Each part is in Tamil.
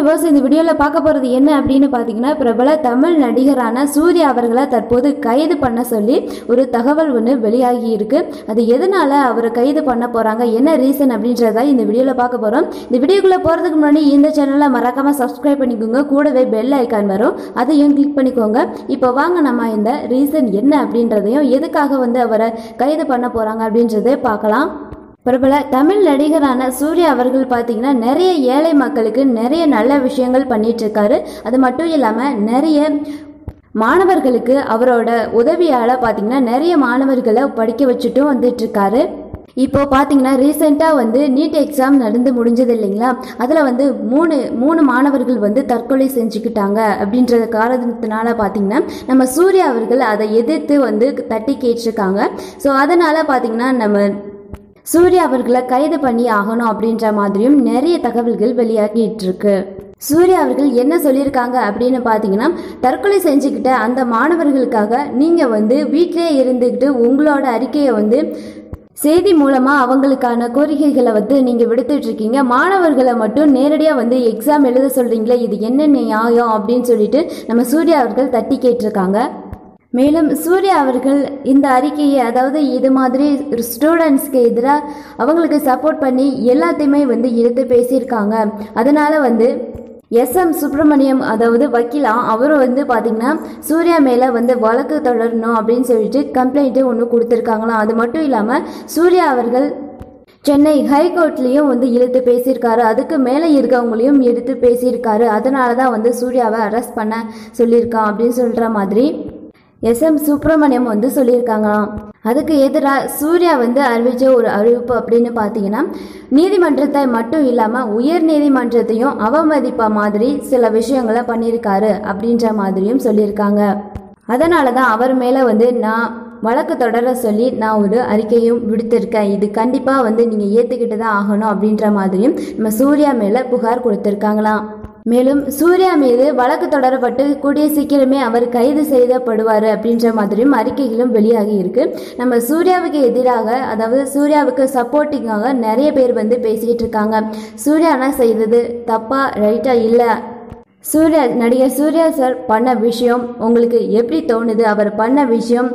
வியூவர்ஸ் இந்த வீடியோவில் பார்க்க போகிறது என்ன அப்படின்னு பார்த்தீங்கன்னா பிரபல தமிழ் நடிகரான சூர்யா அவர்களை தற்போது கைது பண்ண சொல்லி ஒரு தகவல் ஒன்று வெளியாகி இருக்கு அது எதனால அவரை கைது பண்ண போகிறாங்க என்ன ரீசன் அப்படின்றத இந்த வீடியோவில் பார்க்க போகிறோம் இந்த வீடியோக்குள்ளே போகிறதுக்கு முன்னாடி இந்த சேனலை மறக்காமல் சப்ஸ்கிரைப் பண்ணிக்கோங்க கூடவே பெல் ஐக்கான் வரும் அதையும் கிளிக் பண்ணிக்கோங்க இப்போ வாங்க நம்ம இந்த ரீசன் என்ன அப்படின்றதையும் எதுக்காக வந்து அவரை கைது பண்ண போகிறாங்க அப்படின்றதை பார்க்கலாம் பிரபல தமிழ் நடிகரான சூர்யா அவர்கள் பார்த்தீங்கன்னா நிறைய ஏழை மக்களுக்கு நிறைய நல்ல விஷயங்கள் பண்ணிட்டு இருக்காரு அது மட்டும் இல்லாமல் நிறைய மாணவர்களுக்கு அவரோட உதவியால் பார்த்தீங்கன்னா நிறைய மாணவர்களை படிக்க வச்சுட்டும் வந்துட்டு இருக்காரு இப்போ பார்த்தீங்கன்னா ரீசெண்டாக வந்து நீட் எக்ஸாம் நடந்து முடிஞ்சது இல்லைங்களா அதில் வந்து மூணு மூணு மாணவர்கள் வந்து தற்கொலை செஞ்சுக்கிட்டாங்க அப்படின்ற காரணத்தினால பார்த்தீங்கன்னா நம்ம சூர்யா அவர்கள் அதை எதிர்த்து வந்து தட்டி கேட்டிருக்காங்க ஸோ அதனால் பார்த்தீங்கன்னா நம்ம சூர்யா அவர்களை கைது பண்ணி ஆகணும் அப்படின்ற மாதிரியும் நிறைய தகவல்கள் வெளியாகிட்டு இருக்கு சூர்யா அவர்கள் என்ன சொல்லியிருக்காங்க அப்படின்னு பார்த்தீங்கன்னா தற்கொலை செஞ்சுக்கிட்ட அந்த மாணவர்களுக்காக நீங்கள் வந்து வீட்டிலே இருந்துக்கிட்டு உங்களோட அறிக்கையை வந்து செய்தி மூலமாக அவங்களுக்கான கோரிக்கைகளை வந்து நீங்கள் விடுத்துட்டு இருக்கீங்க மாணவர்களை மட்டும் நேரடியாக வந்து எக்ஸாம் எழுத சொல்கிறீங்களே இது என்ன நியாயம் அப்படின்னு சொல்லிட்டு நம்ம சூர்யா அவர்கள் தட்டி கேட்டிருக்காங்க மேலும் சூர்யா அவர்கள் இந்த அறிக்கையை அதாவது இது மாதிரி ஸ்டூடெண்ட்ஸ்க்கு எதிராக அவங்களுக்கு சப்போர்ட் பண்ணி எல்லாத்தையுமே வந்து எடுத்து பேசியிருக்காங்க அதனால வந்து எஸ் எம் சுப்பிரமணியம் அதாவது வக்கீலா அவரும் வந்து பார்த்தீங்கன்னா சூர்யா மேலே வந்து வழக்கு தொடரணும் அப்படின்னு சொல்லிட்டு கம்ப்ளைண்ட்டு ஒன்று கொடுத்துருக்காங்களாம் அது மட்டும் இல்லாமல் சூர்யா அவர்கள் சென்னை ஹைகோர்ட்லேயும் வந்து இழுத்து பேசியிருக்காரு அதுக்கு மேலே இருக்கவங்களையும் எடுத்து பேசியிருக்காரு அதனால தான் வந்து சூர்யாவை அரெஸ்ட் பண்ண சொல்லியிருக்கான் அப்படின்னு சொல்கிற மாதிரி எஸ் எம் சுப்பிரமணியம் வந்து சொல்லியிருக்காங்களாம் அதுக்கு எதிராக சூர்யா வந்து அறிவித்த ஒரு அறிவிப்பு அப்படின்னு பார்த்தீங்கன்னா நீதிமன்றத்தை மட்டும் இல்லாமல் உயர் நீதிமன்றத்தையும் அவமதிப்ப மாதிரி சில விஷயங்களை பண்ணியிருக்காரு அப்படின்ற மாதிரியும் சொல்லியிருக்காங்க அதனால தான் அவர் மேலே வந்து நான் வழக்கு தொடர சொல்லி நான் ஒரு அறிக்கையும் விடுத்திருக்கேன் இது கண்டிப்பாக வந்து நீங்கள் ஏற்றுக்கிட்டு தான் ஆகணும் அப்படின்ற மாதிரியும் நம்ம சூர்யா மேலே புகார் கொடுத்துருக்காங்களாம் மேலும் சூர்யா மீது வழக்கு தொடரப்பட்டு கூடிய சீக்கிரமே அவர் கைது செய்யப்படுவார் அப்படின்ற மாதிரியும் அறிக்கைகளும் வெளியாகி இருக்கு நம்ம சூர்யாவுக்கு எதிராக அதாவது சூர்யாவுக்கு சப்போர்ட்டிங்காக நிறைய பேர் வந்து பேசிக்கிட்டு இருக்காங்க சூர்யானா செய்தது தப்பா ரைட்டா இல்லை சூர்யா நடிகர் சூர்யா சார் பண்ண விஷயம் உங்களுக்கு எப்படி தோணுது அவர் பண்ண விஷயம்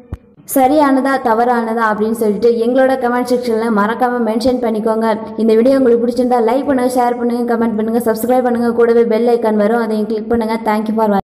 சரியானதா தவறானதா அப்படின்னு சொல்லிட்டு எங்களோட கமெண்ட் செக்ஷனில் மறக்காமல் மென்ஷன் பண்ணிக்கோங்க இந்த வீடியோ உங்களுக்கு பிடிச்சிருந்தா லைக் பண்ணுங்கள் ஷேர் பண்ணுங்கள் கமெண்ட் பண்ணுங்கள் சப்ஸ்கிரைப் பண்ணுங்கள் கூடவே பெல் ஐக்கான் வரும் அதையும் கிளிக் பண்ணுங்கள் தேங்க்யூ ஃபார்